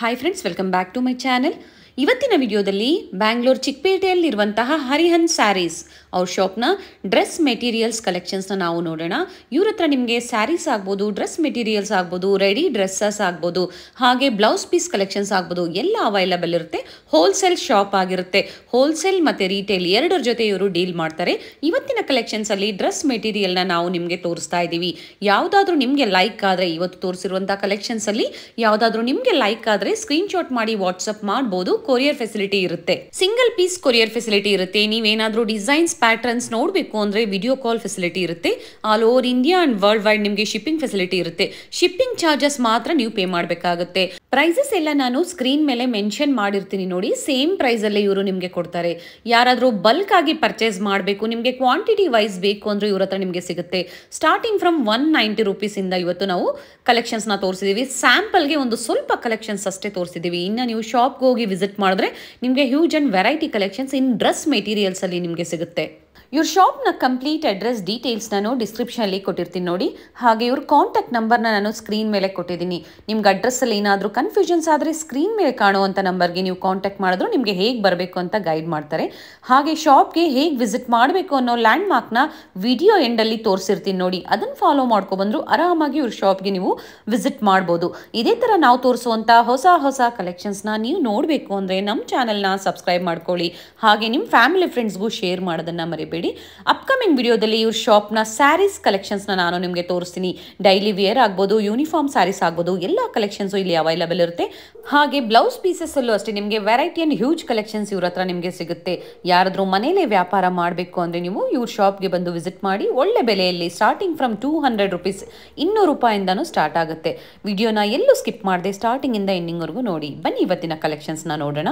Hi friends welcome back to my channel ಇವತ್ತಿನ ವಿಡಿಯೋದಲ್ಲಿ ಬ್ಯಾಂಗ್ಳೂರ್ ಚಿಕ್ಕಪೇಟೆಯಲ್ಲಿರುವಂತಹ ಹರಿಹನ್ ಸ್ಯಾರೀಸ್ ಅವ್ರ ಶಾಪ್ನ ಡ್ರೆಸ್ ಮೆಟೀರಿಯಲ್ಸ್ ಕಲೆಕ್ಷನ್ಸ್ನ ನಾವು ನೋಡೋಣ ಇವ್ರ ಹತ್ರ ನಿಮಗೆ ಸ್ಯಾರೀಸ್ ಆಗ್ಬೋದು ಡ್ರೆಸ್ ಮೆಟೀರಿಯಲ್ಸ್ ಆಗ್ಬೋದು ರೆಡಿ ಡ್ರೆಸ್ಸಸ್ ಆಗ್ಬೋದು ಹಾಗೆ ಬ್ಲೌಸ್ ಪೀಸ್ ಕಲೆಕ್ಷನ್ಸ್ ಆಗ್ಬೋದು ಎಲ್ಲ ಅವೈಲಬಲ್ ಇರುತ್ತೆ ಹೋಲ್ಸೇಲ್ ಶಾಪ್ ಆಗಿರುತ್ತೆ ಹೋಲ್ಸೇಲ್ ಮತ್ತು ರೀಟೇಲ್ ಎರಡರ ಜೊತೆ ಇವರು ಡೀಲ್ ಮಾಡ್ತಾರೆ ಇವತ್ತಿನ ಕಲೆಕ್ಷನ್ಸಲ್ಲಿ ಡ್ರೆಸ್ ಮೆಟೀರಿಯಲ್ನ ನಾವು ನಿಮಗೆ ತೋರಿಸ್ತಾ ಇದ್ದೀವಿ ಯಾವುದಾದ್ರೂ ನಿಮಗೆ ಲೈಕ್ ಆದರೆ ಇವತ್ತು ತೋರಿಸಿರುವಂಥ ಕಲೆಕ್ಷನ್ಸಲ್ಲಿ ಯಾವುದಾದ್ರೂ ನಿಮಗೆ ಲೈಕ್ ಆದರೆ ಸ್ಕ್ರೀನ್ಶಾಟ್ ಮಾಡಿ ವಾಟ್ಸಪ್ ಮಾಡ್ಬೋದು ಕೊರಿಯರ್ ಫೆಸಿಲಿಟಿ ಇರುತ್ತೆ ಸಿಂಗಲ್ ಪೀಸ್ ಕೊರಿಯರ್ ಫೆಸಿಲಿಟಿ ಇರುತ್ತೆ ನೀವೇನಾದರೂ ಡಿಸೈನ್ಸ್ ಪ್ಯಾಟರ್ನ್ಸ್ ನೋಡಬೇಕು ಅಂದರೆ ವಿಡಿಯೋ ಕಾಲ್ ಫೆಸಿಲಿಟಿ ಇರುತ್ತೆ all over India and worldwide ನಿಮಗೆ ಶಿಪ್ಪಿಂಗ್ ಫೆಸಿಲಿಟಿ ಇರುತ್ತೆ ಶಿಪ್ಪಿಂಗ್ ಚಾರ್ಜಸ್ ಮಾತ್ರ ನೀವು ಪೇ ಮಾಡಬೇಕಾಗುತ್ತೆ ಪ್ರೈಸಸ್ ಎಲ್ಲ ನಾನು ಸ್ಕ್ರೀನ್ ಮೇಲೆ ಮೆನ್ಷನ್ ಮಾಡಿರ್ತೀನಿ ನೋಡಿ ಸೇಮ್ ಪ್ರೈಸಲ್ಲೇ ಇವರು ನಿಮಗೆ ಕೊಡ್ತಾರೆ ಯಾರಾದರೂ ಬಲ್ಕ್ ಆಗಿ ಪರ್ಚೇಸ್ ಮಾಡಬೇಕು ನಿಮಗೆ ಕ್ವಾಂಟಿಟಿ ವೈಸ್ ಬೇಕು ಅಂದರೆ ಇವ್ರ ಹತ್ರ ನಿಮಗೆ ಸಿಗುತ್ತೆ ಸ್ಟಾರ್ಟಿಂಗ್ ಫ್ರಮ್ ಒನ್ ನೈಂಟಿ ರುಪೀಸಿಂದ ಇವತ್ತು ನಾವು ಕಲೆಕ್ಷನ್ಸ್ನ ತೋರಿಸಿದ್ದೀವಿ ಸ್ಯಾಂಪಲ್ಗೆ ಒಂದು ಸ್ವಲ್ಪ ಕಲೆಕ್ಷನ್ಸ್ ಅಷ್ಟೇ ತೋರಿಸಿದ್ದೀವಿ ಇನ್ನು ನೀವು ಶಾಪ್ಗೆ ಹೋಗಿ ವಿಸಿಟ್ ಮಾಡಿದ್ರೆ ನಿಮಗೆ huge and variety collections in dress ಮೆಟೀರಿಯಲ್ಸಲ್ಲಿ ನಿಮಗೆ ಸಿಗುತ್ತೆ ಇವ್ರ ಶಾಪ್ನ ಕಂಪ್ಲೀಟ್ ಅಡ್ರೆಸ್ ಡೀಟೇಲ್ಸ್ ನಾನು ಡಿಸ್ಕ್ರಿಪ್ಷನಲ್ಲಿ ಕೊಟ್ಟಿರ್ತೀನಿ ನೋಡಿ ಹಾಗೆ ಇವ್ರ ಕಾಂಟ್ಯಾಕ್ಟ್ ನಂಬರ್ನ ನಾನು ಸ್ಕ್ರೀನ್ ಮೇಲೆ ಕೊಟ್ಟಿದ್ದೀನಿ ನಿಮ್ಗೆ ಅಡ್ರೆಸ್ಸಲ್ಲಿ ಏನಾದರೂ ಕನ್ಫ್ಯೂಷನ್ಸ್ ಆದರೆ ಸ್ಕ್ರೀನ್ ಮೇಲೆ ಕಾಣುವಂಥ ನಂಬರ್ಗೆ ನೀವು ಕಾಂಟ್ಯಾಕ್ಟ್ ಮಾಡಿದ್ರು ನಿಮಗೆ ಹೇಗೆ ಬರಬೇಕು ಅಂತ ಗೈಡ್ ಮಾಡ್ತಾರೆ ಹಾಗೆ ಶಾಪ್ಗೆ ಹೇಗೆ ವಿಸಿಟ್ ಮಾಡಬೇಕು ಅನ್ನೋ ಲ್ಯಾಂಡ್ ಮಾರ್ಕ್ನ ವಿಡಿಯೋ ಎಂಡಲ್ಲಿ ತೋರಿಸಿರ್ತೀನಿ ನೋಡಿ ಅದನ್ನು ಫಾಲೋ ಮಾಡ್ಕೊಬಂದ್ರು ಆರಾಮಾಗಿ ಇವ್ರ ಶಾಪ್ಗೆ ನೀವು ವಿಸಿಟ್ ಮಾಡ್ಬೋದು ಇದೇ ಥರ ನಾವು ತೋರಿಸುವಂಥ ಹೊಸ ಹೊಸ ಕಲೆಕ್ಷನ್ಸ್ನ ನೀವು ನೋಡಬೇಕು ಅಂದರೆ ನಮ್ಮ ಚಾನಲ್ನ ಸಬ್ಸ್ಕ್ರೈಬ್ ಮಾಡ್ಕೊಳ್ಳಿ ಹಾಗೆ ನಿಮ್ಮ ಫ್ಯಾಮಿಲಿ ಫ್ರೆಂಡ್ಸ್ಗೂ ಶೇರ್ ಮಾಡೋದನ್ನು ಮರಿಬೇಡಿ ಅಪ್ಕಮಿಂಗ್ ವಿಡಿಯೋದಲ್ಲಿ ಇವ್ರ ಶಾಪ್ನ ಸ್ಯಾರೀಸ್ ಕಲೆಕ್ಷನ್ಸ್ನ ನಾನು ನಿಮಗೆ ತೋರಿಸ್ತೀನಿ ಡೈಲಿ ವೇರ್ ಆಗ್ಬೋದು ಯೂನಿಫಾರ್ಮ್ ಸ್ಯಾರೀಸ್ ಆಗ್ಬೋದು ಎಲ್ಲ ಕಲೆಕ್ಷನ್ಸು ಇಲ್ಲಿ ಅವೈಲಬಲ್ ಇರುತ್ತೆ ಹಾಗೆ ಬ್ಲೌಸ್ ಪೀಸಸ್ಸಲ್ಲೂ ಅಷ್ಟೇ ನಿಮಗೆ ವೆರೈಟಿ ಆ್ಯಂಡ್ ಹ್ಯೂಜ್ ಕಲೆಕ್ಷನ್ಸ್ ಇವ್ರ ಹತ್ರ ನಿಮಗೆ ಸಿಗುತ್ತೆ ಯಾರಾದರೂ ಮನೇಲೇ ವ್ಯಾಪಾರ ಮಾಡಬೇಕು ಅಂದರೆ ನೀವು ಇವ್ರ ಶಾಪ್ಗೆ ಬಂದು ವಿಸಿಟ್ ಮಾಡಿ ಒಳ್ಳೆ ಬೆಲೆಯಲ್ಲಿ starting from two hundred rupees ಇನ್ನೂರು ರೂಪಾಯಿಂದನೂ ಸ್ಟಾರ್ಟ್ ಆಗುತ್ತೆ ವಿಡಿಯೋನ ಎಲ್ಲೂ ಸ್ಕಿಪ್ ಮಾಡದೆ ಸ್ಟಾರ್ಟಿಂಗಿಂದ ಎಂಡಿಂಗ್ವರೆಗೂ ನೋಡಿ ಬನ್ನಿ ಇವತ್ತಿನ ಕಲೆಕ್ಷನ್ಸ್ನ ನೋಡೋಣ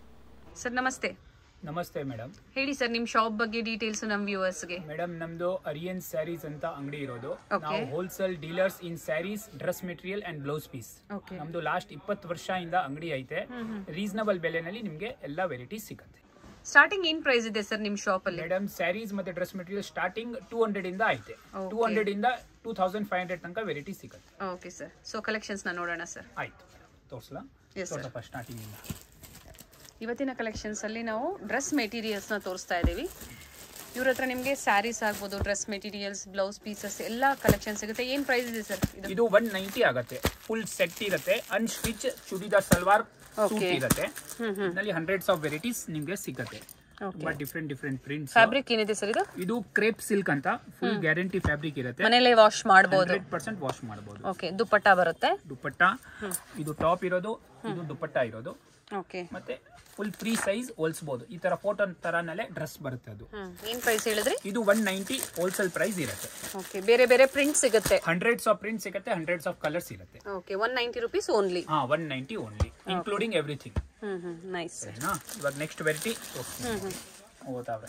ಸರ್ ನಮಸ್ತೆ ನಮಸ್ತೆ ಮೇಡಮ್ ಹೇಳಿ ಸರ್ ನಿಮ್ಮ ಶಾಪ್ ಬಗ್ಗೆ ಡೀಟೇಲ್ಸ್ ನಮ್ಮ ವ್ಯೂವರ್ಸ್ಗೆ ಮೇಡಮ್ ನಮ್ದು ಅರಿಯನ್ ಸ್ಯಾರೀಸ್ ಅಂತ ಅಂಗಡಿ ಇರೋದು Okay. ನಾವು wholesale dealers in sarees dress material and blouse piece okay ನಮ್ದು ಲಾಸ್ಟ್ ಇಪ್ಪತ್ತು ವರ್ಷದಿಂದ ಅಂಗಡಿ ಐತೆ ರೀಸನಬಲ್ ಬೆಲೆನಲ್ಲಿ ನಿಮಗೆ ಎಲ್ಲ ವೆರೈಟೀಸ್ ಸಿಗುತ್ತೆ ಸ್ಟಾರ್ಟಿಂಗ್ ಏನ್ ಪ್ರೈಸ್ ಇದೆ ಸರ್ ನಿಮ್ಮ ಶಾಪ್ ಅಲ್ಲಿ ಮೇಡಮ್ ಸ್ಯಾರೀಸ್ ಮತ್ತೆ dress material starting two hundred ಇಂದ ಐತೆ Okay. ಟೂ ಹಂಡ್ರೆಡ್ ಇಂದ ಟೂ ತೌಸಂಡ್ ಫೈವ್ ಹಂಡ್ರೆಡ್ ತನಕ ವೆರೈಟಿ ಸಿಗುತ್ತೆ ಓಕೆ ಸರ್ ಸೊ ಕಲೆಕ್ಷನ್ಸ್ ನ ನೋಡೋಣ ಸರ್ ಆಯ್ತು ತೋರ್ಸಲಾ Yes, sir. ತೋರ್ಸಪ್ಪ ಸ್ಟಾರ್ಟಿಂಗ್ ಇಂದ ಇವತ್ತಿನ ಕಲೆಕ್ಷನ್ಸ್ ಅಲ್ಲಿ ನಾವು ಡ್ರೆಸ್ ಮೆಟೀರಿಯಲ್ಸ್ ನ ತೋರಿಸ್ತಾ ಇದ್ದೀವಿ ಇವ್ರ ಹತ್ರ ನಿಮಗೆ ಸ್ಯಾರೀಸ್ ಆಗ್ಬೋದು ಡ್ರೆಸ್ ಮೆಟೀರಿಯಲ್ಸ್ ಬ್ಲೌಸ್ ಪೀಸಸ್ ಎಲ್ಲ ಕಲೆಕ್ಷನ್ ಸಿಗುತ್ತೆ ಏನ್ ಪ್ರೈಸ್ ಇದೆ ಸರ್ ಇದು ಇದು ಒನ್ ನೈಂಟಿ ಆಗುತ್ತೆ ಫುಲ್ ಸೆಟ್ ಇರುತ್ತೆ unstitch churidar salwar suit Okay. ಇರುತ್ತೆ ಇದರಲ್ಲಿ ಹಂಡ್ರೆಡ್ಸ್ ಆಫ್ ವೆರೈಟೀಸ್ ನಿಮಗೆ ಸಿಗುತ್ತೆ ತುಂಬಾ ಡಿಫ್ರೆಂಟ್ ಡಿಫ್ರೆಂಟ್ ಪ್ರಿಂಟ್ಸ್ ಫ್ಯಾಬ್ರಿಕ್ ಏನಿದೆ ಸರ್ ಇದು ಇದು ಕ್ರೇಪ್ ಸಿಲ್ಕ್ ಅಂತ ಫುಲ್ ಗ್ಯಾರಂಟಿ ಫ್ಯಾಬ್ರಿಕ್ ಇರುತ್ತೆ ಮನೇಲೆ ವಾಶ್ ಮಾಡಬಹುದು ಹಂಡ್ರೆಡ್ ಪರ್ಸೆಂಟ್ ವಾಶ್ ಮಾಡಬಹುದು ಓಕೆ ದುಪ್ಪಟ್ಟ ಬರುತ್ತೆ ದುಪ್ಪಟ್ಟ ಇದು ಟಾಪ್ ಇರೋದು ಇದು ದುಪ್ಪಟ್ಟ ಇರೋದು ಓಕೆ ಮತ್ತೆ ಫುಲ್ ಫ್ರೀ ಸೈಜ್ ಹೋಲ್ಸ್ಬೋದು ಈ ತರ ಫೋಟೋ ತರನಲ್ಲೇ ಡ್ರೆಸ್ ಬರುತ್ತೆ ಅದು ಹ್ಮ್ ಏನ್ ಪ್ರೈಸ್ ಹೇಳಿದ್ರಿ ಇದು ಒನ್ ನೈಂಟಿ ಹೋಲ್ಸೇಲ್ ಪ್ರೈಸ್ ಇರುತ್ತೆ ಓಕೆ ಬೇರೆ ಬೇರೆ ಪ್ರಿಂಟ್ ಸಿಗುತ್ತೆ ಹಂಡ್ರೆಡ್ಸ್ ಆಫ್ ಪ್ರಿಂಟ್ ಸಿಗುತ್ತೆ ಹಂಡ್ರೆಡ್ಸ್ ಆಫ್ ಕಲರ್ಸ್ ಇರುತ್ತೆ okay one ninety rupees only ಹಾ one ninety only including everything hmm hmm nice ಸರಿನಾ ಇವಾಗ ನೆಕ್ಸ್ಟ್ ವೆರೈಟಿ ಓದ್ತಾವ್ರೆ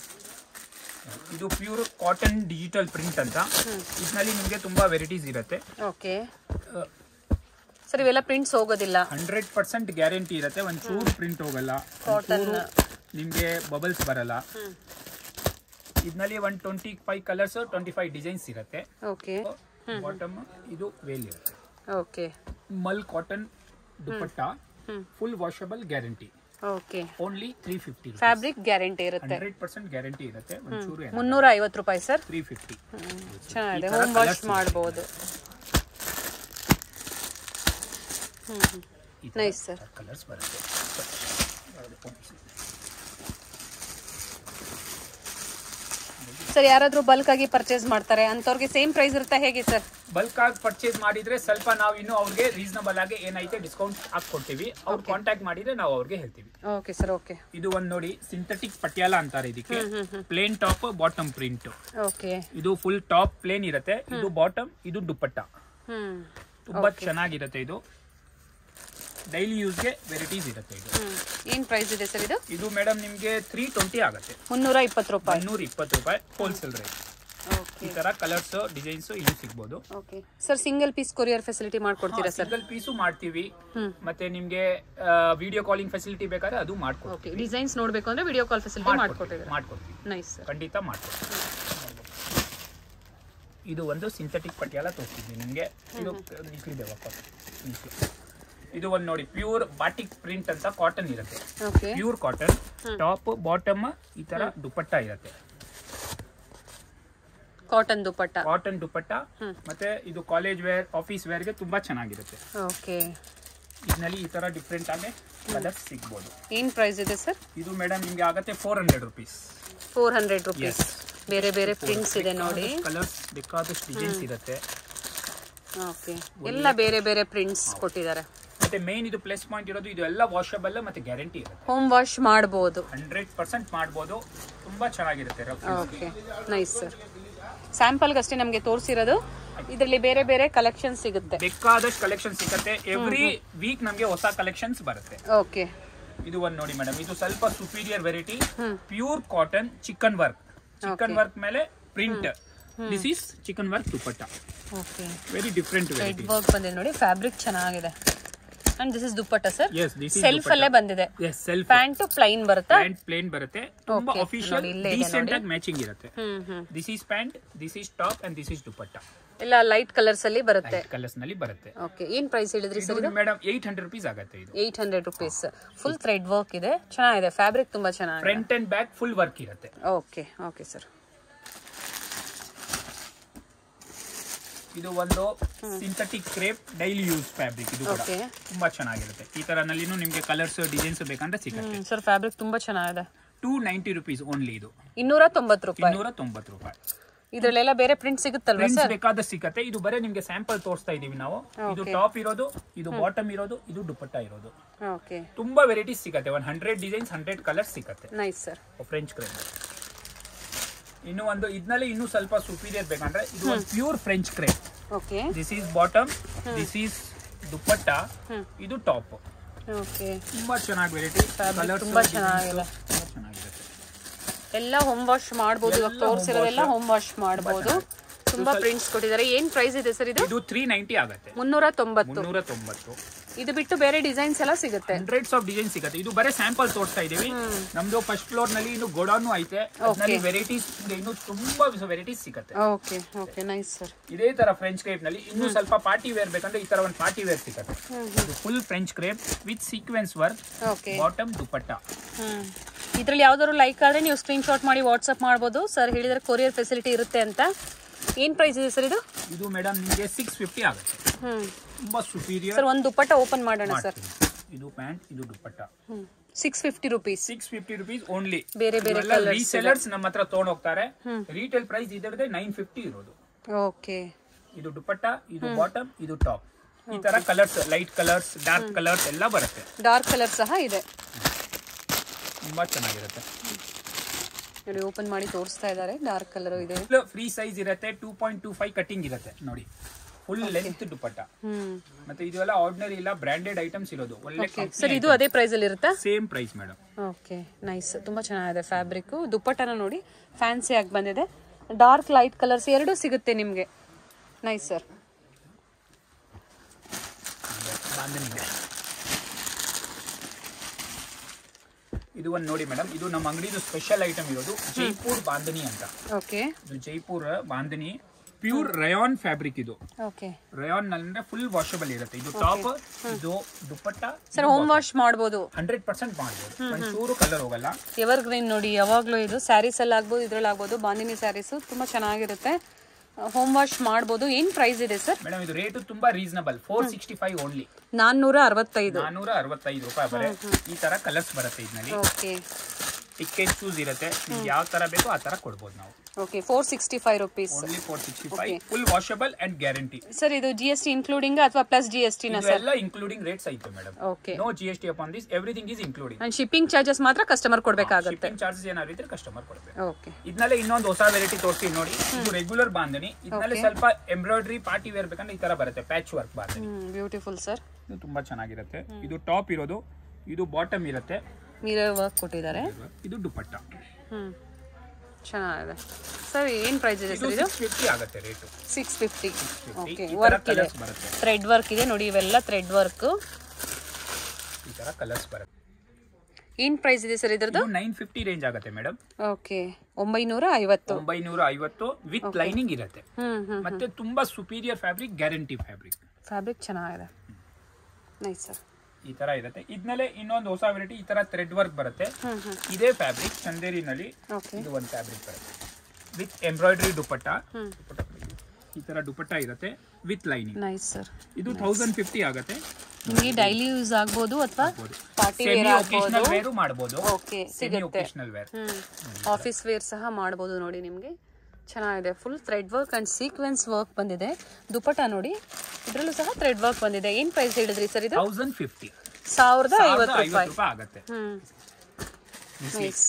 ಇದು ಪ್ಯೂರ್ ಕಾಟನ್ ಡಿಜಿಟಲ್ ಪ್ರಿಂಟ್ ಅಂತ ಇದರಲ್ಲಿ ನಿಮಗೆ ತುಂಬಾ ವೆರೈಟೀಸ್ ಇರುತ್ತೆ ಓಕೆ ಸರ್ ಇವೆಲ್ಲ ಪ್ರಿಂಟ್ಸ್ ಹೋಗೋದಿಲ್ಲ ಹಂಡ್ರೆಡ್ ಪರ್ಸೆಂಟ್ ಗ್ಯಾರಂಟಿ ಇರುತ್ತೆ ಒಂದು ಚೂರು ಪ್ರಿಂಟ್ ಹೋಗಲ್ಲ Cotton. ನಿಮಗೆ ಬಬಲ್ಸ್ ಬರಲ್ಲ ಇದರಲ್ಲಿ one twenty five colours twenty five designs ಇರುತ್ತೆ ಓಕೆ ಬಾಟಮ್ ಇದು ವೇಲ್ ಇರುತ್ತೆ ಓಕೆ ಮಲ್ cotton dupatta full washable guarantee okay only three fifty fabric guarantee ಇರುತ್ತೆ ಹಂಡ್ರೆಡ್ ಪರ್ಸೆಂಟ್ ಗ್ಯಾರಂಟಿ ಇರುತ್ತೆ ಒಂಚೂರು ಮುನ್ನೂರ ಐವತ್ತು ರೂಪಾಯಿ ಸರ್ ತ್ರೀ ಫಿಫ್ಟಿ ಚೆನ್ನಾಗಿದೆ ಈ ತರ ಹೋಮ್ ವಾಶ್ colours ಇದೆ. ಮಾಡಬಹುದು ನೈಸ್ ಸರ್ ಕಲರ್ಸ್ ಬರುತ್ತೆ ಸರ್ ಯಾರಾದ್ರೂ ಬಲ್ಕ್ ಆಗಿ ಪರ್ಚೇಸ್ ಮಾಡ್ತಾರೆ ಅಂತವ್ರಿಗೆ ಸೇಮ್ ಪ್ರೈಸ್ ಇರುತ್ತೆ ಹೇಗೆ ಸರ್ ಬಲ್ಕ್ ಆಗಿ ಪರ್ಚೇಸ್ ಮಾಡಿದ್ರೆ ಸ್ವಲ್ಪ ನಾವು ಇನ್ನು ಅವ್ರಿಗೆ ರೀಸನಬಲ್ ಆಗಿ ಏನೈತೆ ಡಿಸ್ಕೌಂಟ್ ಹಾಕೊಡ್ತೀವಿ ಅವ್ರು ಕಾಂಟ್ಯಾಕ್ಟ್ ಮಾಡಿದ್ರೆ ನಾವು ಅವ್ರಿಗೆ ಹೇಳ್ತೀವಿ ಓಕೆ ಸರ್ ಓಕೆ ಇದು ಒಂದ್ ನೋಡಿ ಸಿಂಥೆಟಿಕ್ ಪಟಿಯಾಲ ಅಂತಾರೆ ಇದಕ್ಕೆ plain top bottom print okay ಇದು ಫುಲ್ ಟಾಪ್ ಪ್ಲೇನ್ ಇರುತ್ತೆ ಇದು ಬಾಟಮ್ ಇದು ದುಪ್ಪಟ್ಟ ಹ್ಮ್ ತುಂಬಾ ಚೆನ್ನಾಗಿರುತ್ತೆ ಇದು ಡೈಲಿ ಯೂಸ್ಗೆ ವೆರೈಟೀಸ್ ಇರುತ್ತೆ ಇದು ಹ್ಮ್ ಏನ್ ಪ್ರೈಸ್ ಇದೆ ಸರ್ ಇದು ಇದು ಮೇಡಮ್ ನಿಮ್ಗೆ ತ್ರೀ ಟ್ವೆಂಟಿ ಆಗುತ್ತೆ ಮುನ್ನೂರ ಇಪ್ಪತ್ತು ರೂಪಾಯಿ ಇನ್ನೂರ ಇಪ್ಪತ್ತು ರೂಪಾಯಿ ಹೋಲ್ಸೇಲ್ ರೇಟ್ ಓಕೆ ಈ ತರ ಕಲರ್ಸ್ ಡಿಸೈನ್ಸ್ ಇಲ್ಲಿ ಸಿಗ್ಬೋದು okay sir single piece courier facility ಮಾಡ್ಕೊಡ್ತೀರಾ ಸರ್ ಸಿಂಗಲ್ ಪೀಸು ಮಾಡ್ತೀವಿ ಹ್ಮ್ ಮತ್ತೆ ನಿಮ್ಗೆ ವಿಡಿಯೋ ಕಾಲಿಂಗ್ ಫೆಸಿಲಿಟಿ ಬೇಕಾದ್ರೆ ಅದು ಮಾಡ್ಕೊಡ್ತೀವಿ ಓಕೆ ಡಿಸೈನ್ಸ್ ನೋಡ್ಬೇಕು ಅಂದ್ರೆ ವಿಡಿಯೋ ಕಾಲ್ ಫೆಸಿಲಿಟಿ ಮಾಡ್ಕೊಟ್ಟಿದ್ದೀರಾ ಮಾಡ್ಕೊಡ್ತೀವಿ ನೈಸ್ ಸರ್ ಖಂಡಿತ ಮಾಡ್ಕೊಡ್ತೀವಿ ಇದು ಒಂದು ಸಿಂಥೆಟಿಕ್ ಪಟಿಯಾಲ ತೋರಿಸ್ತಿದ್ವಿ ನಿಮಗೆ ಇದು ನಿಕ್ಲಿದೆ ವಾಪಸ್ ನಿಕ್ಲು ಇದು ಒಂದು ನೋಡಿ ಪ್ಯೂರ್ ಬಾಟಿಕ್ ಪ್ರಿಂಟ್ ಅಂತ ಕಾಟನ್ ಇರುತ್ತೆ okay pure cotton top bottom ಈ ತರ ದುಪಟ್ಟ ಇರುತ್ತೆ ಕಾಟನ್ ದುಪಟ್ಟ ಕಾಟನ್ ದುಪಟ್ಟ ಮತ್ತೆ ಇದು ಕಾಲೇಜ್ ವೇರ್ ಆಫೀಸ್ ವೇರ್ಗೆ ತುಂಬಾ ಚೆನ್ನಾಗಿರುತ್ತೆ ಓಕೆ ಇದರಲ್ಲಿ ಈ ತರ ಡಿಫ್ರೆಂಟ್ ಆಗಿ ಕಲರ್ಸ್ ಸಿಗ್ಬೋದು ಏನ್ ಪ್ರೈಸ್ ಇದೆ ಸರ್ ಇದು ಮೇಡಮ್ ನಿಮ್ಗೆ ಆಗತ್ತೆ four hundred rupees four hundred rupees ಬೇರೆ ಬೇರೆ ಪ್ರಿಂಟ್ಸ್ ಇದೆ ನೋಡಿ ಕಲರ್ಸ್ ಬೇಕಾದಷ್ಟು ಡಿಸೈನ್ಸ್ ಇರುತ್ತೆ ಓಕೆ ಎಲ್ಲ ಬೇರೆ ಬೇರೆ ಪ್ರಿಂಟ್ಸ್ ಕೊಟ್ಟಿದ್ದಾರೆ ಮತ್ತೆ ಮೇನ್ ಇದು ಪ್ಲಸ್ ಪಾಯಿಂಟ್ ಇರೋದು ಇದು ಎಲ್ಲ ವಾಷಬಲ್ ಮತ್ತೆ ಗ್ಯಾರಂಟಿ ಇರುತ್ತೆ ಹೋಮ್ ವಾಶ್ ಮಾಡ್ಬೋದು ಹಂಡ್ರೆಡ್ ಪರ್ಸೆಂಟ್ ಮಾಡ್ಬೋದು ತುಂಬಾ ಚೆನ್ನಾಗಿರುತ್ತೆ ರಫ್ ಯೂಸ್ಗೆ. ಓಕೆ ನೈಸ್ ಸರ್ ಸ್ಯಾಂಪಲ್ಗೆ ಅಷ್ಟೇ ನಮಗೆ ತೋರಿಸಿರೋದು ಇದರಲ್ಲಿ ಬೇರೆ ಬೇರೆ ಕಲೆಕ್ಷನ್ ಸಿಗುತ್ತೆ ಬೇಕಾದಷ್ಟು ಕಲೆಕ್ಷನ್ ಸಿಗುತ್ತೆ ಎವ್ರಿ ವೀಕ್ ನಮಗೆ ಹೊಸ ಕಲೆಕ್ಷನ್ಸ್ ಬರುತ್ತೆ ಓಕೆ ಇದು ಒಂದು ನೋಡಿ ಮೇಡಮ್ ಇದು ಸ್ವಲ್ಪ superior variety pure cotton chikan work chikan work ಮೇಲೆ print this is chikan work dupatta okay very different red variety work ಬಂದಿದೆ ನೋಡಿ ಫ್ಯಾಬ್ರಿಕ್ ಚೆನ್ನಾಗಿದೆ and this is dupatta sir yes this is self ಅಲ್ಲೇ ಬಂದಿದೆ ಎಸ್ ಸೆಲ್ಫ್ ಪ್ಯಾಂಟ್ ಪ್ಲೈನ್ ಬರುತ್ತಾ ಪ್ಯಾಂಟ್ ಪ್ಲೇನ್ ಬರುತ್ತೆ ತುಂಬಾ Okay, official ನೋಡಿ, ಇಲ್ಲೇ ಇದೆ ಡೀಸೆಂಟ್ ನೋಡಿ. ಆಗಿ ಮ್ಯಾಚಿಂಗ್ ಇರುತ್ತೆ hmm hmm this is pant this is top and this is dupatta ಎಲ್ಲ ಲೈಟ್ ಕಲರ್ಸ್ ಅಲ್ಲಿ ಬರುತ್ತೆ ಕಲರ್ಸ್ ನಲ್ಲಿ ಬರುತ್ತೆ ಓಕೆ ಏನ್ ಪ್ರೈಸ್ ಹೇಳಿದ್ರಿ ಸರ್ ಇದು ಮೇಡಮ್ ಏಟ್ ಹಂಡ್ರೆಡ್ ರುಪೀಸ್ ಆಗುತ್ತೆ ಇದು eight hundred rupees full thread work ಇದೆ ಚೆನ್ನಾಗಿದೆ ಫ್ಯಾಬ್ರಿಕ್ ತುಂಬಾ ಚೆನ್ನಾಗಿದೆ front and back full work ಇರುತ್ತೆ ಓಕೆ ಓಕೆ ಸರ್ ಇದು ಒಂದು synthetic crepe daily use fabric ಇದು ಕೂಡ ಓಕೆ ತುಂಬಾ ಚೆನ್ನಾಗಿರುತ್ತೆ ಈ ತರ ನಲ್ಲಿನೂ ನಿಮ್ಗೆ ಕಲರ್ಸ್ ಡಿಸೈನ್ಸ್ ಬೇಕಂದ್ರೆ ಸಿಗುತ್ತೆ ಸರ್ ಫ್ಯಾಬ್ರಿಕ್ ತುಂಬಾ ಚೆನ್ನಾಗಿದೆ ಟೂ ನೈಂಟಿ ರುಪೀಸ್ ಓನ್ಲಿ ಇದು ಇನ್ನೂರ ತೊಂಬತ್ತು ರೂಪಾಯಿ ಇನ್ನೂರ ತೊಂಬತ್ತು ರೂಪಾಯಿ ಇದ್ರಲ್ಲೆಲ್ಲ ಬೇರೆ ಪ್ರಿಂಟ್ ಸಿಗುತ್ತಲ್ವಾ ಪ್ರಿಂಟ್ಸ್ ಸರ್ ಬೇಕಾದ ಸಿಗತ್ತೆ ಇದು ಬರೀ ನಿಮ್ಗೆ ಸ್ಯಾಂಪಲ್ ತೋರಿಸ್ತಾ ಇದೀವಿ ನಾವು ಇದು ಟಾಪ್ ಇರೋದು ಇದು ಬಾಟಮ್ ಇರೋದು ಇದು ದುಪಟ್ಟ ಇರೋದು ಓಕೆ ತುಂಬಾ ವೆರೈಟೀಸ್ ಸಿಗತ್ತೆ ಒಂದು ಹಂಡ್ರೆಡ್ ಡಿಸೈನ್ಸ್ ಹಂಡ್ರೆಡ್ ಕಲರ್ಸ್ ಸಿಗತ್ತೆ ನೈಸ್ ಸರ್ ಫ್ರೆಂಚ್ ಕ್ರೇಪ್ ಇನ್ನು ಒಂದು ಇದ್ನಲ್ಲಿ ಇನ್ನೂ ಸ್ವಲ್ಪ ಸುಪೀರಿಯರ್ ಬೇಕಂದ್ರೆ ಇದು ಒಂದು pure French crepe okay this is bottom this is dupatta ಇದು ಟಾಪ್ ಓಕೆ ತುಂಬಾ ಚೆನ್ನಾಗಿ ವೆರೈಟಿ ಕಲರ್ಸ್ ತುಂಬಾ ಚೆನ್ನಾಗಿದೆ. ಚೆನ್ನಾಗಿರುತ್ತೆ ಎಲ್ಲ ಹೋಮ್ ವಾಶ್ ಮಾಡ್ಬೋದು ಇವಾಗ ಎಲ್ಲ home ತೋರಿಸಿರೋದೆಲ್ಲ wash. ಹೋಮ್ ವಾಶ್ ಮಾಡ್ಬೋದು ತುಂಬಾ ಪ್ರಿಂಟ್ಸ್ ಕೊಟ್ಟಿದ್ದಾರೆ ಏನ್ ಪ್ರೈಸ್ ಇದೆ ಸರ್ ಇದು ಇದು ತ್ರೀ ನೈಂಟಿ ಆಗುತ್ತೆ ಮುನ್ನೂರ ತೊಂಬತ್ತು ಮುನ್ನೂರ ತೊಂಬತ್ತು ಇದು ಬಿಟ್ಟು ಬೇರೆ ಡಿಸೈನ್ಸ್ ಎಲ್ಲ ಸಿಗುತ್ತೆ ಹಂಡ್ರೆಡ್ಸ್ ಆಫ್ ಡಿಸೈನ್ ಸಿಗುತ್ತೆ ಇದು ಬರೀ ಸ್ಯಾಂಪಲ್ ತೋರಿಸ್ತಾ ಇದೀವಿ ನಮ್ದು ಫಸ್ಟ್ ಫ್ಲೋರ್ ನಲ್ಲಿ ಇನ್ನು ಗೋಡೌನ್ ಐತೆ ಅದ್ರಲ್ಲಿ ವೆರೈಟೀಸ್ ಇನ್ನು ತುಂಬಾ ವೆರೈಟೀಸ್ ಸಿಗುತ್ತೆ ಓಕೆ ಓಕೆ ನೈಸ್ ಸರ್ ಇದೇ ತರ ಫ್ರೆಂಚ್ ಕ್ರೇಪ್ ನಲ್ಲಿ ಇನ್ನು ಸ್ವಲ್ಪ ಪಾರ್ಟಿ ವೇರ್ ಬೇಕಂದ್ರೆ ಈ ತರ ಒಂದು ಪಾರ್ಟಿ ವೇರ್ ಸಿಗುತ್ತೆ ಇದು full French crepe with sequence work okay bottom dupatta hmm ಇದ್ರಲ್ಲಿ ಯಾವ್ದಾದ್ರು ಲೈಕ್ ಆದ್ರೆ ನೀವು ಸ್ಕ್ರೀನ್ ಶಾಟ್ ಮಾಡಿ ವಾಟ್ಸ್ಆಪ್ ಮಾಡ್ಬೋದು ಸರ್ ಹೇಳಿದ್ರೆ ಕೊರಿಯರ್ ಫೆಸಿಲಿಟಿ ಇರುತ್ತೆ ಅಂತ ಏನ್ ಪ್ರೈಸ್ ಇದೆ ಸರ್ ಇದು ಇದು ಮೇಡಮ್ ನಿಮಗೆ ಸಿಕ್ಸ್ ಫಿಫ್ಟಿ ಆಗುತ್ತೆ ಹ್ಮ್ ತುಂಬಾ ಸುಪೀರಿಯರ್ ಸರ್ ಒಂದು ದುಪ್ಪಟ್ಟ ಓಪನ್ ಮಾಡೋಣ ಸರ್ ಇದು ಪ್ಯಾಂಟ್ ಇದು dupatta hmm six fifty rupees six fifty rupees only ಬೇರೆ ಬೇರೆ colours ರೀಸೆಲರ್ಸ್ ನಮ್ಮ ಹತ್ರ ತಗೊಂಡ್ ಹೋಗ್ತಾರೆ ರೀಟೇಲ್ ಪ್ರೈಸ್ ಇದರದೇ ನೈನ್ ಫಿಫ್ಟಿ ಇರೋದು ಓಕೆ ಇದು ದುಪಟ್ಟ ಇದು ಬಾಟಮ್ ಇದು ಟಾಪ್ ಈ ತರ colours light colours dark colours ಎಲ್ಲ ಬರುತ್ತೆ ಡಾರ್ಕ್ ಕಲರ್ ಸಹ ಇದೆ ತುಂಬಾ ಚೆನ್ನಾಗಿರುತ್ತೆ ನೋಡಿ ಓಪನ್ ಮಾಡಿ ತೋರಿಸ್ತಾ ಇದ್ದಾರೆ ಡಾರ್ಕ್ ಕಲರ್ ಇದೆ ಫ್ರೀ ಸೈಜ್ ಇರುತ್ತೆ two point two five cutting ಇರುತ್ತೆ ನೋಡಿ ಫುಲ್ ಲೆಂತ್ ದುಪಟ್ಟ ಹ್ಮ್ ಮತ್ತೆ ಇದೆಲ್ಲ ಆರ್ಡಿನರಿ ಇಲ್ಲ ಬ್ರಾಂಡೆಡ್ ಐಟಮ್ಸ್ ಇರೋದು ಒಳ್ಳೆ ಸರ್ ಇದು ಅದೇ ಪ್ರೈಸ್ ಅಲ್ಲಿ ಇರುತ್ತಾ same price madam okay nice ತುಂಬಾ ಚೆನ್ನಾಗಿದೆ ಫ್ಯಾಬ್ರಿಕ್ ದುಪ್ಪಟ್ಟನ ನೋಡಿ ಫ್ಯಾನ್ಸಿ ಆಗಿ ಬಂದಿದೆ ಡಾರ್ಕ್ ಲೈಟ್ ಕಲರ್ಸ್ ಎರಡೂ ಸಿಗುತ್ತೆ ನಿಮಗೆ ನೈಸ್ ಸರ್ ಬಾಂಧನಿಗೆ ಇದು ಒಂದು ನೋಡಿ ಮೇಡಮ್ ಇದು ನಮ್ಮ ಅಂಗಡಿದು ಸ್ಪೆಷಲ್ ಐಟಮ್ ಇರೋದು ಜೈಪುರ್ ಬಾಂಧನಿ ಅಂತ ಓಕೆ ಇದು Jaipur bandhani pure rayon fabric ಇದು ಓಕೆ ರಯಾನ್ ಅಂದ್ರೆ ಫುಲ್ ವಾಷಬಲ್ ಇರುತ್ತೆ ಇದು ಟಾಪ್ ಇದು ದುಪ್ಪಟ್ಟ ಸರ್ ಹೋಮ್ ವಾಶ್ ಮಾಡ್ಬೋದು ಹಂಡ್ರೆಡ್ ಪರ್ಸೆಂಟ್ ಮಾಡ್ಬೋದು ಒಂಚೂರು ಕಲರ್ ಹೋಗಲ್ಲ ಎವರ್ ಗ್ರೀನ್ ನೋಡಿ ಯಾವಾಗಲೂ ಇದು ಸ್ಯಾರೀಸ್ ಅಲ್ಲಿ ಆಗ್ಬೋದು ಇದ್ರಲ್ಲಿ ಆಗ್ಬೋದು ಬಾಂದಿನಿ ಸ್ಯಾರೀಸು ತುಂಬ ಚೆನ್ನಾಗಿರುತ್ತೆ ಹೋಮ್ ವಾಶ್ ಮಾಡ್ಬೋದು ಏನು ಪ್ರೈಸ್ ಇದೆ ಸರ್ ಮೇಡಮ್ ಇದು ರೇಟ್ ತುಂಬಾ reasonable four sixty five only ನಾನ್ನೂರ ಅರವತ್ತೈದು ನಾನೂರ ಅರವತ್ತೈದು ರೂಪಾಯಿ ಬರೆ ಈ ತರ ಕಲರ್ಸ್ ಬರುತ್ತೆ ಇದರಲ್ಲಿ ಓಕೆ ಟಿಕ್ ಅಂಡ್ ಚೂಸ್ ಇರುತ್ತೆ ನಿಮ್ಗೆ ಯಾವ ತರ ಬೇಕೋ ಆ ತರ ಕೊಡ್ಬೋದು ನಾವು okay four sixty five rupees only four sixty five full washable and guarantee sir ಇದು ಜಿ ಎಸ್ ಟಿ ಇನ್ಕ್ಲೂಡಿಂಗ್ ಅಥವಾ ಪ್ಲಸ್ ಜಿ ಎಸ್ ಟಿನ ಸರ್ ಎಲ್ಲ ಇನ್ಕ್ಲೂಡಿಂಗ್ ರೇಟ್ಸ್ ಐತೆ madam okay no G S T upon this everything is including and shipping charges ಮಾತ್ರ customer ಕೊಡಬೇಕಾಗುತ್ತೆ shipping charges ಏನಾದ್ರು ಇದ್ರೆ customer ಕೊಡಬೇಕು ಓಕೆ ಇದನ್ನಲ್ಲೇ ಇನ್ನೊಂದು ಹೊಸ ವೆರೈಟಿ ತೋರಿಸ್ತೀವಿ ನೋಡಿ ಇದು ರೆಗ್ಯುಲರ್ ಬಾಂಧನಿ ಇದನ್ನಲ್ಲಿ ಸ್ವಲ್ಪ ಎಂಬ್ರಾಯ್ಡ್ರಿ ಪಾರ್ಟಿ ವೇರ್ ಬೇಕಂದ್ರೆ ಈ ತರ ಬರುತ್ತೆ patch work bandhani beautiful sir ಇದು ತುಂಬಾ ಚೆನ್ನಾಗಿರುತ್ತೆ ಇದು ಟಾಪ್ ಇರೋದು ಇದು ಬಾಟಮ್ ಇರುತ್ತೆ ಮಿರರ್ ವರ್ಕ್ ಕೊಟ್ಟಿದ್ದಾರೆ ಇದು ದುಪಟ್ಟ ಹ್ಮ್ ಚೆನ್ನಾಗಿದೆ ಸರ್ ಏನು ಪ್ರೈಸ್ ಇದೆ ಇದು ಸರ್ ಇದು ಸಿಕ್ಸ್ ಫಿಫ್ಟಿ ಆಗುತ್ತೆ ರೇಟು ಸಿಕ್ಸ್ ಫಿಫ್ಟಿ ಓಕೆ ಈ ತರ ವರ್ಕ್ ಇದೆ ಕಲರ್ಸ್ ಬರುತ್ತೆ ಥ್ರೆಡ್ ವರ್ಕ್ ಇದೆ ನೋಡಿ ಇವೆಲ್ಲ ಥ್ರೆಡ್ ವರ್ಕ್ ಈ ತರ ಕಲರ್ಸ್ ಬರುತ್ತೆ ಏನ್ ಪ್ರೈಸ್ ಇದೆ ಸರ್ ಇದ್ರದ್ದು ಇದು ನೈನ್ ಫಿಫ್ಟಿ ರೇಂಜ್ ಆಗುತ್ತೆ ಮೇಡಮ್ ಓಕೆ ಒಂಬೈನೂರ ಐವತ್ತು ಒಂಬೈನೂರ ಐವತ್ತು ವಿತ್ ಲೈನಿಂಗ್ ಇರುತ್ತೆ ಹ್ಮ್ ಹ್ಮ್ ಮತ್ತೆ ತುಂಬಾ superior fabric guarantee fabric fabric ಚೆನ್ನಾಗಿದೆ ನೈಸ್ ಸರ್ ಈ ತರ ಇರುತ್ತೆ ಇದ್ನಲ್ಲೇ ಇನ್ನೊಂದು ಹೊಸ ವೆರೈಟಿ ಈ ತರ ಥ್ರೆಡ್ ವರ್ಕ್ ಬರುತ್ತೆ ಇದೇ ಫ್ಯಾಬ್ರಿಕ್ ಚಂದೇರಿನಲ್ಲಿ ಓಕೆ ಇದು ಒಂದು ಫ್ಯಾಬ್ರಿಕ್ ಬರುತ್ತೆ ವಿತ್ ಎಂಬ್ರಾಯ್ಡ್ರಿ ದುಪ್ಪಟ್ಟ ಹ್ಮ್. ದುಪ್ಪಟ್ಟ ಈ ತರ ದುಪ್ಪಟ್ಟ ಇರುತ್ತೆ ವಿತ್ ಲೈನಿಂಗ್ ನೈಸ್ ಸರ್ ಇದು ತೌಸಂಡ್ ಫಿಫ್ಟಿ ಆಗುತ್ತೆ ನಿಮಗೆ ಡೈಲಿ ಯೂಸ್ ಆಗ್ಬೋದು ಅಥವಾ ಪಾರ್ಟಿ ವೇರ್ ಸೆಮಿ ಆಗ್ಬೋದು ಒಕೇಶನಲ್ ವೇರು ಮಾಡ್ಬೋದು ಓಕೆ ಸೆಮಿ ಸಿಗುತ್ತೆ occasional wear hmm office wear ಸಹ ಮಾಡ್ಬೋದು ನೋಡಿ ನಿಮಗೆ ಚೆನ್ನಾಗಿದೆ full thread work and sequence work ಬಂದಿದೆ ದುಪಟ ನೋಡಿ ಇದರಲ್ಲೂ ಸಹ ಥ್ರೆಡ್ ವರ್ಕ್ ಬಂದಿದೆ ಏನ್ ಪ್ರೈಸ್ ಹೇಳಿದ್ರಿ ಸರ್ ಇದು ತೌಸಂಡ್ ಫಿಫ್ಟಿ ಸಾವಿರದ ಐವತ್ತು ಐವತ್ತು ರೂಪಾಯಿ ರೂಪಾಯಿ ಆಗುತ್ತೆ ಹ್ಮ್ ನೈಸ್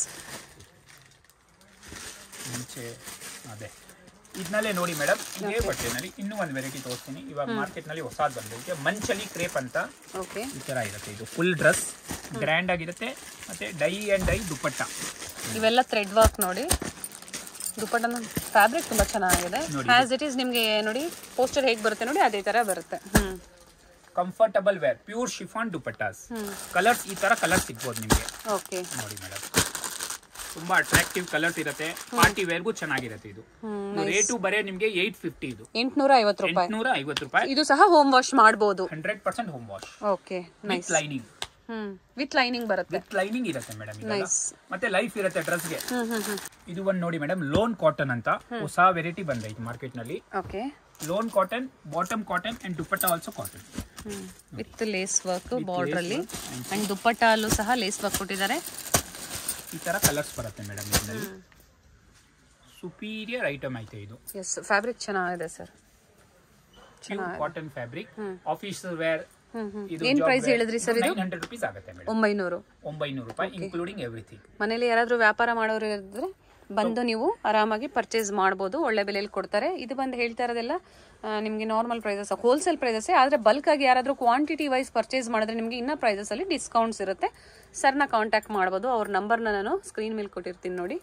ಮುಂಚೆ ಅದೇ ಇದನ್ನಲ್ಲೇ ನೋಡಿ ಮೇಡಮ್ ಇದೇ ಬಟ್ಟೆನಲ್ಲಿ ಇನ್ನೂ ಒಂದು ವೆರೈಟಿ ತೋರಿಸ್ತೀನಿ ಇವಾಗ ಮಾರ್ಕೆಟ್ ನಲ್ಲಿ ಹೊಸದು ಬಂದಿದೆ ಮಂಚಲಿ ಕ್ರೇಪ್ ಅಂತ ಓಕೆ ಈ ತರ ಇರುತ್ತೆ ಇದು ಫುಲ್ ಡ್ರೆಸ್ ಗ್ರ್ಯಾಂಡ್ ಆಗಿರುತ್ತೆ ಮತ್ತೆ ಡೈ ಅಂಡ್ ಡೈ ದುಪ್ಪಟ್ಟ ಇವೆಲ್ಲ ಥ್ರೆಡ್ ವರ್ಕ್ ನೋಡಿ ದುಪಟ್ಟನ ಫ್ಯಾಬ್ರಿಕ್ ತುಂಬಾ ಚೆನ್ನಾಗಿದೆ ನೋಡಿ. ಆಸ್ ಇಟ್ ಈಸ್ ನಿಮಗೆ ನೋಡಿ ಪೋಸ್ಟರ್ ಹೇಗೆ ಬರುತ್ತೆ ನೋಡಿ ಅದೇ ತರ ಬರುತ್ತೆ hmm comfortable wear pure chiffon dupattas hmm colours ಈ ತರ ಕಲರ್ ಸಿಗ್ಬೋದು ನಿಮಗೆ ಓಕೆ ನೋಡಿ ಮೇಡಮ್ ತುಂಬಾ ಅಟ್ರಾಕ್ಟಿವ್ ಕಲರ್ಸ್ ಇರುತ್ತೆ ಪಾರ್ಟಿ ವೇರ್ಗೂ ಚೆನ್ನಾಗಿರುತ್ತೆ ಇದು ಹ್ಮ್ ರೇಟು ಬರೇ ನಿಮಗೆ ಏಟ್ ಫಿಫ್ಟಿ ಇದು ಎಂಟ್ನೂರ ಐವತ್ತು ರೂಪಾಯಿ ಎಂಟ್ನೂರ ಐವತ್ತು ರೂಪಾಯಿ ಇದು ಸಹ ಹೋಮ್ ವಾಶ್ ಮಾಡ್ಬೋದು hundred percent home wash okay with nice lining hmm with lining ಬರುತ್ತೆ ವಿತ್ ಲೈನಿಂಗ್ ಇರುತ್ತೆ ಮೇಡಮ್ ನೈಸ್ ಮತ್ತೆ ಲೈಫ್ ಇರುತ್ತೆ ಡ್ರೆಸ್ಗೆ ಹ್ಮ್ ಹ್ಮ್ ಹ್ಮ್ ಇದು ಒಂದು ನೋಡಿ ಮೇಡಮ್ ಲೋನ್ ಕಾಟನ್ ಅಂತ ಹೊಸ ವೆರೈಟಿ ಬಂದೈತೆ ಮಾರ್ಕೆಟ್ ನಲ್ಲಿ okay lawn cotton bottom cotton and dupatta also cotton with lace work border ಅಲ್ಲಿ ಅಂಡ್ ದುಪ್ಪಟ್ಟಲ್ಲೂ ಸಹ ಲೇಸ್ ವರ್ಕ್ ಕೊಟ್ಟಿದ್ದಾರೆ ಈ ತರ ಕಲರ್ಸ್ ಬರುತ್ತೆ ಮೇಡಮ್ ಇದರಲ್ಲಿ ಸುಪೀರಿಯರ್ ಐಟಮ್ ಐತೆ ಇದು ಎಸ್ ಫ್ಯಾಬ್ರಿಕ್ ಚೆನ್ನಾಗಿದೆ sir cotton fabric office wear hmm hmm ಇದು ಏನ್ ಪ್ರೈಸ್ ಹೇಳಿದ್ರಿ ಸರ್ ಇದು ನೈನ್ ಹಂಡ್ರೆಡ್ ರುಪೀಸ್ ಆಗುತ್ತೆ ಮೇಡಮ್ ಒಂಬೈನೂರು ಒಂಬೈನೂರು ರೂಪಾಯಿ ಇನ್ಕ್ಲೂಡಿಂಗ್ ಎವ್ರಿಥಿಂಗ್ ಮನೇಲಿ ಯಾರಾದ್ರೂ ವ್ಯಾಪಾರ ಮಾಡೋರು ಇದ್ರೆ ಬಂದು ನೀವು ಆರಾಮಾಗಿ ಪರ್ಚೇಸ್ ಮಾಡ್ಬೋದು ಒಳ್ಳೆ ಬೆಲೆಯಲ್ಲಿ ಕೊಡ್ತಾರೆ ಇದು ಬಂದು ಹೇಳ್ತಾ ಇರೋದೆಲ್ಲ ಆ, ನಿಮಗೆ ನಾರ್ಮಲ್ ಪ್ರೈಸಸ್ ಹೋಲ್ಸೇಲ್ ಪ್ರೈಸಸ್ ಆದರೆ ಬಲ್ಕ್ ಆಗಿ ಯಾರಾದರೂ ಕ್ವಾಂಟಿಟಿ ವೈಸ್ ಪರ್ಚೇಸ್ ಮಾಡಿದ್ರೆ ನಿಮಗೆ ಇನ್ನೂ ಪ್ರೈಸಸ್ ಅಲ್ಲಿ ಡಿಸ್ಕೌಂಟ್ಸ್ ಇರುತ್ತೆ ಸರ್ನ ಕಾಂಟ್ಯಾಕ್ಟ್ ಮಾಡ್ಬೋದು ಅವ್ರ ನಂಬರ್ನ ನಾನು ಸ್ಕ್ರೀನ್ ಮೇಲೆ ಕೊಟ್ಟಿರ್ತೀನಿ ನೋಡಿ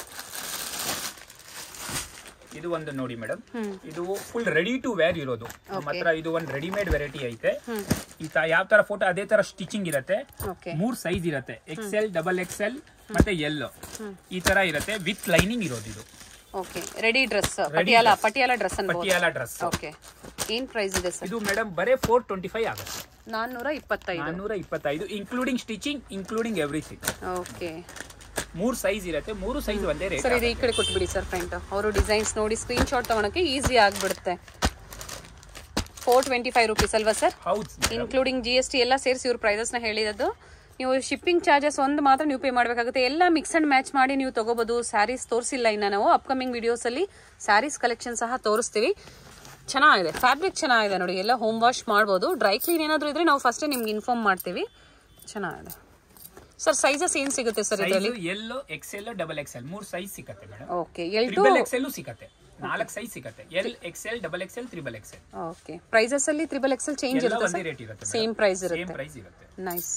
ಇದು ಒಂದು ನೋಡಿ ಮೇಡಮ್ ಹ್ಮ್. ಇದು ಫುಲ್ ರೆಡಿ ಟು ವೇರ್ ಇರೋದು ನಮ್ಮ ಹತ್ರ ಇದು ಒಂದು ರೆಡಿಮೇಡ್ ವೆರೈಟಿ ಐತೆ ಈ ತ ಯಾವ ತರ ಫೋಟೋ ಅದೇ ತರ ಸ್ಟಿಚಿಂಗ್ ಇರುತ್ತೆ ಓಕೆ ಮೂರ್ ಸೈಜ್ ಇರುತ್ತೆ ಎಕ್ಸೆಲ್ ಡಬಲ್ ಎಕ್ಸೆಲ್ ಮತ್ತೆ ಎಲ್ ಈ ತರ ಇರುತ್ತೆ ವಿತ್ ಲೈನಿಂಗ್ ಇರೋದು ಇದು okay ready dress Patiala Patiala dress ಅನ್ಬೋದು ಪಟಿಯಾಲ ಡ್ರೆಸ್ ಓಕೆ ಏನ್ ಪ್ರೈಸ್ ಇದೆ ಸರ್ ಇದು ಮೇಡಮ್ ಬರೇ ಫೋರ್ ಟ್ವೆಂಟಿ ಫೈವ್ ಆಗುತ್ತೆ ನಾನ್ನೂರ ಇಪ್ಪತ್ತೈದು ನಾನ್ನೂರ ಇಪ್ಪತ್ತೈದು including stitching including everything okay ಮೂರ್ ಸೈಜ್ ಇರುತ್ತೆ ಮೂರು ಸೈಜ್ ಒಂದೇ ರೇಟ್ ಸರ್ ಇದು ಈ ಕಡೆ ಕೊಟ್ಬಿಡಿ ಸರ್ ಫ್ರಂಟ್ ಅವರು ಡಿಸೈನ್ಸ್ ನೋಡಿ ಸ್ಕ್ರೀನ್ ಶಾಟ್ ತಗೊಳಕ್ಕೆ ಈಸಿ ಆಗ್ಬಿಡುತ್ತೆ ಫೋರ್ ಟ್ವೆಂಟಿ ಫೈವ್ ರುಪೀಸ್ ಅಲ್ವಾ ಸರ್ ಹೌದು ಇನ್ಕ್ಲೂಡಿಂಗ್ ಜಿ ಎಸ್ ಟಿ ಎಲ್ಲ ಸೇರಿಸಿ ಇವ್ರ ಪ್ರೈಸಸ್ನ ಹೇಳಿದ್ದು ನೀವು ಶಿಪ್ಪಿಂಗ್ ಚಾರ್ಜಸ್ ಒಂದು ಮಾತ್ರ ನೀವು ಪೇ ಮಾಡಬೇಕಾಗುತ್ತೆ ಎಲ್ಲ ಮಿಕ್ಸ್ ಅಂಡ್ ಮ್ಯಾಚ್ ಮಾಡಿ ನೀವು ತಗೋಬಹುದು ಸ್ಯಾರೀಸ್ ತೋರಿಸಿಲ್ಲ ಇನ್ನು ನಾವು ಅಪ್ಕಮಿಂಗ್ ವಿಡಿಯೋಸಲ್ಲಿ ಸ್ಯಾರೀಸ್ ಕಲೆಕ್ಷನ್ ಸಹ ತೋರಿಸ್ತೀವಿ ಚೆನ್ನಾಗಿದೆ ಫ್ಯಾಬ್ರಿಕ್ ಚೆನ್ನಾಗಿದೆ ನೋಡಿ ಎಲ್ಲ ಹೋಮ್ ವಾಶ್ ಮಾಡ್ಬೋದು ಡ್ರೈ ಕ್ಲೀನ್ ಏನಾದರೂ ಇದ್ರೆ ನಾವು ಫಸ್ಟೇ ನಿಮ್ಗೆ ಇನ್ಫಾರ್ಮ್ ಮಾಡ್ತೀವಿ ಚೆನ್ನಾಗಿದೆ ಸರ್ ಸೈಜಸ್ ಏನು ಸಿಗುತ್ತೆ ಸರ್ ಇದರಲ್ಲಿ ಸೈಜ್ ಎಲ್ಲೋ ಎಕ್ಸೆಲ್ ಡಬಲ್ ಎಕ್ಸೆಲ್ ಮೂರ್ ಸೈಜ್ ಸಿಗುತ್ತೆ madam okay L to triple XL ಸಿಗುತ್ತೆ ನಾಲ್ಕು ಸೈಜ್ ಸಿಗುತ್ತೆ L XL double XL triple XL okay prices ಅಲ್ಲಿ ತ್ರಿಬಲ್ ಎಕ್ಸೆಲ್ ಚೇಂಜ್ ಎಲ್ಲ ಇರುತ್ತೆ ಒಂದೇ ರೇಟ್ ಇರುತ್ತೆ ಸೇಮ್ ಪ್ರೈಸ್ ಸೇಮ್ ಇರುತ್ತೆ ಪ್ರೈಸ್ ಇರುತ್ತೆ ನೈಸ್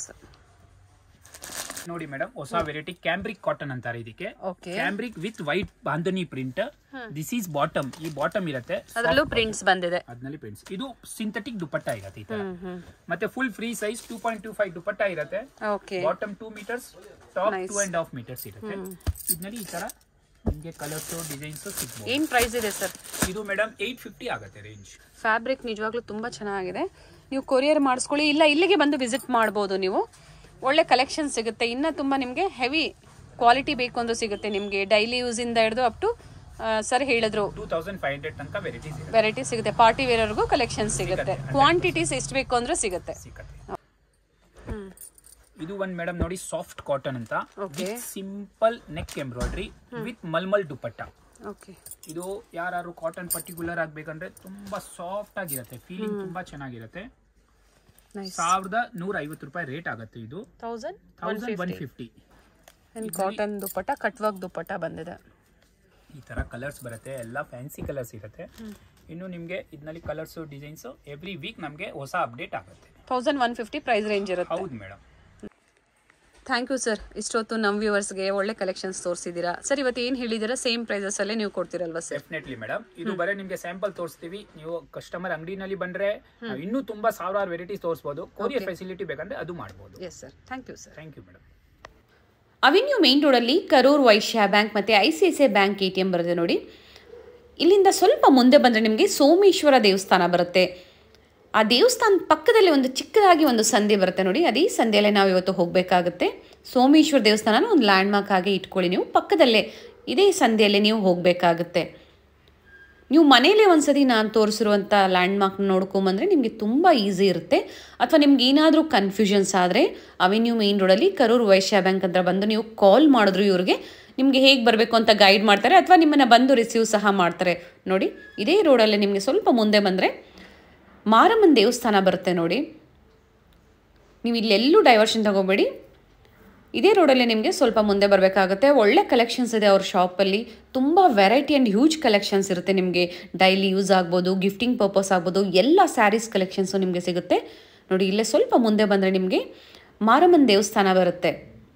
ನೋಡಿ ಮೇಡಮ್ ಹೊಸ ವೆರೈಟಿ ಕ್ಯಾಂಬ್ರಿಕ್ ಕಾಟನ್ ಅಂತಾರೆ ಇದಕ್ಕೆ okay cambric with white bandhani print this is bottom ಈ ಬಾಟಮ್ ಇರುತ್ತೆ ಅದರಲ್ಲೂ ಪ್ರಿಂಟ್ಸ್ ಬಂದಿದೆ ಅದ್ನಲ್ಲಿ ಪ್ರಿಂಟ್ಸ್ ಇದು ಸಿಂಥೆಟಿಕ್ ದುಪ್ಪಟ್ಟ ಇರುತ್ತೆ ಈ ತರ ಹ್ಮ್ ಹ್ಮ್ ಮತ್ತೆ full free size two point two five dupatta ಇರುತ್ತೆ okay bottom two metres top Nice. Two and half metres ಇರುತ್ತೆ ಇದ್ನಲ್ಲಿ ಈ ತರ ನಿಮಗೆ ಕಲರ್ಸ್ ಡಿಸೈನ್ಸ್ ಸಿಗ್ಬೋದು ಏನ್ ಪ್ರೈಸ್ ಇದೆ ಸರ್ ಇದು ಮೇಡಮ್ ಏಟ್ ಫಿಫ್ಟಿ ಆಗುತ್ತೆ ರೇಂಜ್ ಫ್ಯಾಬ್ರಿಕ್ ನಿಜವಾಗ್ಲೂ ತುಂಬಾ ಚೆನ್ನಾಗಿದೆ ನೀವು ಕೊರಿಯರ್ ಮಾಡಿಸ್ಕೊಳ್ಳಿ ಇಲ್ಲ ಇಲ್ಲಿಗೆ ಬಂದು ವಿಸಿಟ್ ಮಾಡ್ಬೋದು ನೀವು ಒಳ್ಳೆ ಕಲೆಕ್ಷನ್ ಸಿಗುತ್ತೆ ಇನ್ನ ತುಂಬಾ ನಿಮಗೆ ಹೆವಿ ಕ್ವಾಲಿಟಿ ಬೇಕು ಅಂತ ಸಿಗುತ್ತೆ ನಿಮಗೆ ಡೈಲಿ ಯೂಸ್ ಇಂದ ಹಿಡಿದು ಅಪ್ ಟು ಸರ್ ಹೇಳಿದ್ರು ಟೂ ತೌಸಂಡ್ ಫೈವ್ ಹಂಡ್ರೆಡ್ ತನಕ ವೆರೈಟೀಸ್ ಇರುತ್ತೆ ವೆರೈಟಿ ಸಿಗುತ್ತೆ ಪಾರ್ಟಿ ವೇರ್ವರೆಗೂ ಕಲೆಕ್ಷನ್ ಸಿಗುತ್ತೆ ಕ್ವಾಂಟಿಟೀಸ್ ಎಷ್ಟು ಬೇಕು ಅಂದ್ರೆ ಸಿಗುತ್ತೆ ಸಿಕ್ಕತ್ತೆ ಹ್ಮ್ ಇದು ಒಂದ್ ಮೇಡಮ್ ನೋಡಿ ಸಾಫ್ಟ್ ಕಾಟನ್ ಅಂತ Okay. Simple neck embroidery with mulmul dupatta okay ಇದು ಯಾರು ಕಾಟನ್ ಪರ್ಟಿಕ್ಯುಲರ್ ಆಗ್ಬೇಕಂದ್ರೆ ತುಂಬಾ ಸಾಫ್ಟ್ ಆಗಿರುತ್ತೆ ಫೀಲಿಂಗ್ ತುಂಬಾ ಚೆನ್ನಾಗಿರುತ್ತೆ ನೈಸ್ ಸಾವಿರದ ನೂರ ಐವತ್ತು ರೂಪಾಯಿ ರೇಟ್ ಆಗುತ್ತೆ ಇದು thousand thousand one fifty cotton dupatta cut work dupatta ಬಂದಿದೆ ಈ ತರ ಕಲರ್ಸ್ ಬರುತ್ತೆ ಎಲ್ಲ ಫ್ಯಾನ್ಸಿ ಕಲರ್ಸ್ ಇರುತ್ತೆ ಇನ್ನು ನಿಮಗೆ ಇದರಲ್ಲಿ ಕಲರ್ಸ್ ಡಿಸೈನ್ಸ್ ಎವ್ರಿ ವೀಕ್ ನಮಗೆ ಹೊಸ ಅಪ್ಡೇಟ್ ಆಗುತ್ತೆ thousand one fifty price range ಇರುತ್ತೆ ಹೌದು ಮೇಡಮ್ ಥ್ಯಾಂಕ್ ಯು ಸರ್ ಇಷ್ಟೊತ್ತು ನಮ್ಮ ವ್ಯೂವರ್ಸ್ಗೆ ಒಳ್ಳೆ ಕಲೆಕ್ಷನ್ಸ್ ತೋರಿಸಿದ್ದೀರಾ ಸರ್ ಇವತ್ತು ಏನು ಹೇಳಿದ್ದೀರಾ ಸೇಮ್ ಪ್ರೈಸಸ್ ಅಲ್ಲೇ ನೀವು ಕೊಡ್ತೀರಲ್ವಾ ಸರ್ ಡೆಫಿನೆಟ್ಲಿ ಮೇಡಮ್ ಇದು ಬರೀ ನಿಮಗೆ ಸ್ಯಾಂಪಲ್ ತೋರಿಸ್ತೀವಿ ನೀವು ಕಸ್ಟಮರ್ ಅಂಗಡಿನಲ್ಲಿ ಬಂದ್ರೆ ನಾವು ಇನ್ನೂ ತುಂಬಾ ಸಾವಿರಾರು ವೆರೈಟೀಸ್ ತೋರಿಸಬಹುದು ಕೊರಿಯರ್ ಫೆಸಿಲಿಟಿ ಬೇಕಂದ್ರೆ ಅದು ಮಾಡಬಹುದು yes sir thank you sir thank you madam avenue main ರೋಡಲ್ಲಿ ಕರೂರ್ ವೈಶ್ಯ ಬ್ಯಾಂಕ್ ಮತ್ತು I C I C I bank A T M ಬರುತ್ತೆ ನೋಡಿ ಇಲ್ಲಿಂದ ಸ್ವಲ್ಪ ಮುಂದೆ ಬಂದರೆ ನಿಮಗೆ ಸೋಮೇಶ್ವರ ದೇವಸ್ಥಾನ ಬರುತ್ತೆ ಆ ದೇವಸ್ಥಾನ ಪಕ್ಕದಲ್ಲಿ ಒಂದು ಚಿಕ್ಕದಾಗಿ ಒಂದು ಸಂಧಿ ಬರುತ್ತೆ ನೋಡಿ ಅದೇ ಸಂಧಿಯಲ್ಲೇ ನಾವು ಇವತ್ತು ಹೋಗಬೇಕಾಗುತ್ತೆ ಸೋಮೇಶ್ವರ ದೇವಸ್ಥಾನನ ಒಂದು ಲ್ಯಾಂಡ್ಮಾರ್ಕ್ ಆಗಿ ಇಟ್ಕೊಳ್ಳಿ ನೀವು ಪಕ್ಕದಲ್ಲೇ ಇದೇ ಸಂಧಿಯಲ್ಲೇ ನೀವು ಹೋಗಬೇಕಾಗುತ್ತೆ ನೀವು ಮನೇಲೇ ಒಂದ್ಸತಿ ನಾನು ತೋರಿಸಿರುವಂಥ ಲ್ಯಾಂಡ್ಮಾರ್ಕ್ ನೋಡ್ಕೊಂಬಂದರೆ ನಿಮಗೆ ತುಂಬ ಈಸಿ ಇರುತ್ತೆ ಅಥವಾ ನಿಮ್ಗೆ ಏನಾದರೂ ಕನ್ಫ್ಯೂಷನ್ಸ್ ಆದರೆ ಅವೆನ್ಯೂ ಮೇನ್ ರೋಡಲ್ಲಿ ಕರೂರ್ ವೈಶ್ಯ ಬ್ಯಾಂಕ್ ಹತ್ರ ಬಂದು ನೀವು ಕಾಲ್ ಮಾಡಿದ್ರು ಇವ್ರಿಗೆ ನಿಮಗೆ ಹೇಗೆ ಬರಬೇಕು ಅಂತ ಗೈಡ್ ಮಾಡ್ತಾರೆ ಅಥವಾ ನಿಮ್ಮನ್ನು ಬಂದು ರಿಸೀವ್ ಸಹ ಮಾಡ್ತಾರೆ ನೋಡಿ ಇದೇ ರೋಡಲ್ಲಿ ನಿಮಗೆ ಸ್ವಲ್ಪ ಮುಂದೆ ಬಂದರೆ ಮಾರಮ್ಮನ ದೇವಸ್ಥಾನ ಬರುತ್ತೆ ನೋಡಿ ನೀವು ಇಲ್ಲೆಲ್ಲೂ ಡೈವರ್ಷನ್ ತಗೋಬೇಡಿ ಇದೇ ರೋಡಲ್ಲಿ ನಿಮಗೆ ಸ್ವಲ್ಪ ಮುಂದೆ ಬರಬೇಕಾಗುತ್ತೆ ಒಳ್ಳೆ ಕಲೆಕ್ಷನ್ಸ್ ಇದೆ ಅವ್ರ ಶಾಪಲ್ಲಿ ತುಂಬ ವೆರೈಟಿ ಆ್ಯಂಡ್ ಹ್ಯೂಜ್ ಕಲೆಕ್ಷನ್ಸ್ ಇರುತ್ತೆ ನಿಮಗೆ ಡೈಲಿ ಯೂಸ್ ಆಗ್ಬೋದು ಗಿಫ್ಟಿಂಗ್ ಪರ್ಪಸ್ ಆಗ್ಬೋದು ಎಲ್ಲ ಸ್ಯಾರೀಸ್ ಕಲೆಕ್ಷನ್ಸು ನಿಮಗೆ ಸಿಗುತ್ತೆ ನೋಡಿ ಇಲ್ಲೇ ಸ್ವಲ್ಪ ಮುಂದೆ ಬಂದರೆ ನಿಮಗೆ ಮಾರಮ್ಮನ ದೇವಸ್ಥಾನ ಬರುತ್ತೆ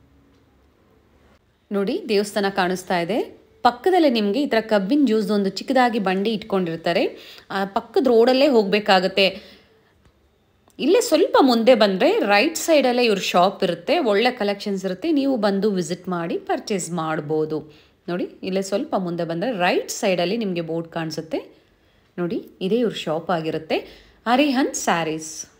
ನೋಡಿ ದೇವಸ್ಥಾನ ಕಾಣಿಸ್ತಾ ಇದೆ ಪಕ್ಕದಲ್ಲೇ ನಿಮಗೆ ಈ ಥರ ಕಬ್ಬಿನ ಜ್ಯೂಸ್ದು ಒಂದು ಚಿಕ್ಕದಾಗಿ ಬಂಡಿ ಇಟ್ಕೊಂಡಿರ್ತಾರೆ ಆ ಪಕ್ಕದ ರೋಡಲ್ಲೇ ಹೋಗಬೇಕಾಗತ್ತೆ ಇಲ್ಲೇ ಸ್ವಲ್ಪ ಮುಂದೆ ಬಂದರೆ ರೈಟ್ ಸೈಡಲ್ಲೇ ಇವ್ರ ಶಾಪ್ ಇರುತ್ತೆ ಒಳ್ಳೆ ಕಲೆಕ್ಷನ್ಸ್ ಇರುತ್ತೆ ನೀವು ಬಂದು ವಿಸಿಟ್ ಮಾಡಿ ಪರ್ಚೇಸ್ ಮಾಡ್ಬೋದು ನೋಡಿ ಇಲ್ಲೇ ಸ್ವಲ್ಪ ಮುಂದೆ ಬಂದರೆ ರೈಟ್ ಸೈಡಲ್ಲಿ ನಿಮಗೆ ಬೋರ್ಡ್ ಕಾಣಿಸುತ್ತೆ ನೋಡಿ ಇದೇ ಇವ್ರ ಶಾಪ್ ಆಗಿರುತ್ತೆ ಹರಿಹನ್ ಸ್ಯಾರೀಸ್